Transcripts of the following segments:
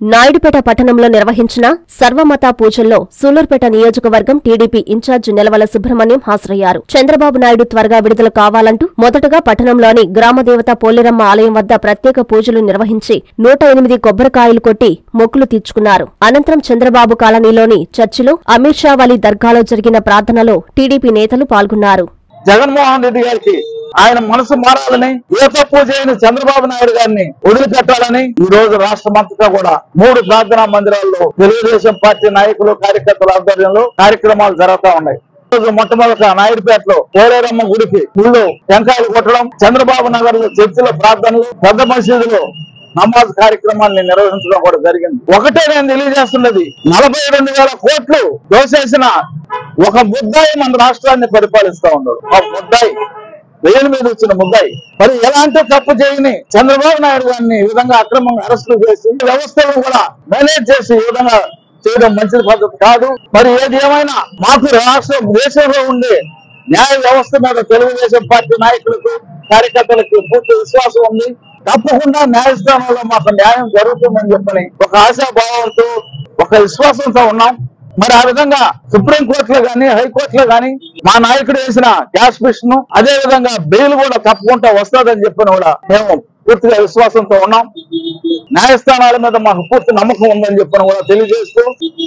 నాయుడుపేట పట్టణంలో నిర్వహించిన సర్వమత పూజల్లో సూలూరుపేట నియోజకవర్గం టీడీపీ ఇన్ఛార్జ్ నెలవల సుబ్రహ్మణ్యం హాజరయ్యారు చంద్రబాబు నాయుడు త్వరగా విడుదల కావాలంటూ మొదటగా పట్టణంలోని గ్రామదేవత పోలేరమ్మ ఆలయం వద్ద ప్రత్యేక పూజలు నిర్వహించి నూట ఎనిమిది కొబ్బరికాయలు కొట్టి మొక్కులు తీర్చుకున్నారు అనంతరం చంద్రబాబు కాలనీలోని చర్చిలో అమీర్ షా వలీ దర్గాలో జరిగిన ప్రార్థనలో టీడీపీ నేతలు పాల్గొన్నారు జగన్మోహన్ రెడ్డి గారికి ఆయన మనసు మారాలని ఏ తప్పు చేయని చంద్రబాబు నాయుడు గారిని వదిలిపెట్టాలని ఈ రోజు రాష్ట్రమంతటా కూడా మూడు ప్రార్థనా మందిరాల్లో తెలుగుదేశం పార్టీ నాయకులు కార్యకర్తల ఆధ్వర్యంలో కార్యక్రమాలు జరుగుతా ఉన్నాయి ఈ రోజు మొట్టమొదట నాయుడుపేటలో పోలేరమ్మ గుడికి గుళ్ళు టెంకాయలు కొట్టడం చంద్రబాబు నగర్ లో చర్చిలో ప్రార్థనలు పెద్ద మసీదులో నమాజ్ కార్యక్రమాన్ని నిర్వహించడం కూడా జరిగింది ఒకటే నేను తెలియజేస్తున్నది నలభై రెండు వేల కోట్లు దోసేసిన ఒక ముద్దాయి మన రాష్ట్రాన్ని పరిపాలిస్తా ఉన్నాడు ఆ ముద్దాయి వేలు మీద వచ్చిన ముద్దాయి మరి ఎలాంటి తప్పు చేయని చంద్రబాబు నాయుడు గారిని ఈ విధంగా అక్రమంగా అరెస్టులు చేసి వ్యవస్థను కూడా మేనేజ్ చేసి ఈ విధంగా చేయడం మంచి పద్ధతి కాదు మరి ఏది ఏమైనా మాకు రాష్ట్ర దేశంలో ఉండే న్యాయ వ్యవస్థ మీద తెలుగుదేశం పార్టీ నాయకులకు కార్యకర్తలకు పూర్తి విశ్వాసం ఉంది తప్పకుండా న్యాయస్థానంలో మాకు న్యాయం జరుగుతుందని చెప్పని ఒక ఆశాభావంతో ఒక విశ్వాసంతో ఉన్నాం మరి ఆ విధంగా సుప్రీం కోర్టులో గాని హైకోర్టులో గాని మా నాయకుడు వేసిన క్యాష్ పిషన్ అదే విధంగా బెయిల్ కూడా తప్పకుండా వస్తుందని చెప్పిన కూడా మేము పూర్తిగా విశ్వాసంతో ఉన్నాం న్యాయస్థానాల మీద మాకు పూర్తి నమ్మకం ఉందని చెప్పిన కూడా తెలియజేస్తూ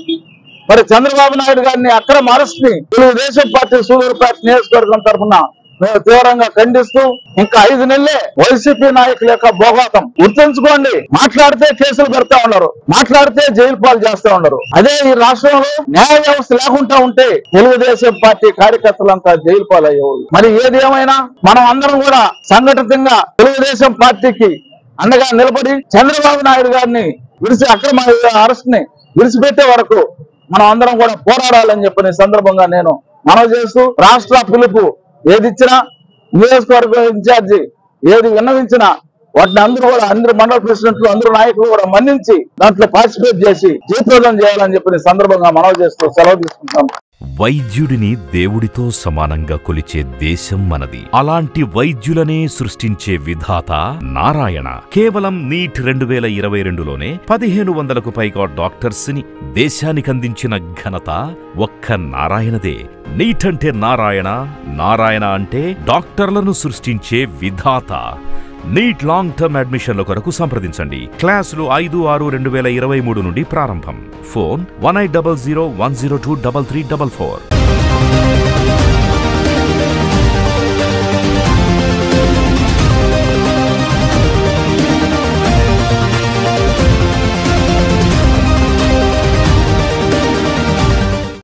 మరి చంద్రబాబు నాయుడు గారిని అక్రమ అరెస్ట్ ని తెలుగుదేశం పార్టీ సూలూరుపేట నియోజకవర్గం తరఫున మేము తీవ్రంగా ఖండిస్తూ ఇంకా ఐదు నెలలే వైసీపీ నాయకుల యొక్క భోగాతం గుర్తుంచుకోండి మాట్లాడితే కేసులు పెడతా ఉన్నారు మాట్లాడితే జైలు పాలు చేస్తా ఉన్నారు అదే ఈ రాష్ట్రంలో న్యాయ వ్యవస్థ లేకుండా ఉంటే తెలుగుదేశం పార్టీ కార్యకర్తలంతా జైలు పాలు అయ్యేవాళ్ళు మరి ఏది ఏమైనా మనం అందరం కూడా సంఘటితంగా తెలుగుదేశం పార్టీకి అండగా నిలబడి చంద్రబాబు నాయుడు గారిని విడిచి అక్రమ అరెస్ట్ ని విడిచిపెట్టే వరకు మనం అందరం కూడా పోరాడాలని చెప్పిన ఈ సందర్భంగా నేను మనవి చేస్తూ రాష్ట్ర పిలుపు ఏది ఇచ్చినా నియోజకవర్గ ఇన్ఛార్జి ఏది విన్నవించినా వాటిని అందరూ కూడా అందరు మండల ప్రెసిడెంట్లు అందరూ నాయకులు కూడా మన్నించి దాంట్లో పార్టిసిపేట్ చేసి జయప్రదం చేయాలని చెప్పిన ఈ సందర్భంగా మనవి చేస్తూ సెలవు తీసుకుంటాం వైద్యుడిని దేవుడితో సమానంగా కొలిచే దేశం మనది అలాంటి వైద్యులనే సృష్టించే విధాత నారాయణ కేవలం నీట్ రెండు వేల ఇరవై రెండులోనే పదిహేను వందలకు పైగా డాక్టర్స్ ని దేశానికందించిన ఘనత ఒక్క నారాయణదే నీట్ అంటే నారాయణ నారాయణ అంటే డాక్టర్లను సృష్టించే విధాత నీట్ లాంగ్ టర్మ్ అడ్మిషన్ల కొరకు సంప్రదించండి క్లాసులు ఐదు ఆరు రెండు వేల ఇరవై మూడు నుండి ప్రారంభం phone one eight double zero one zero two double three double four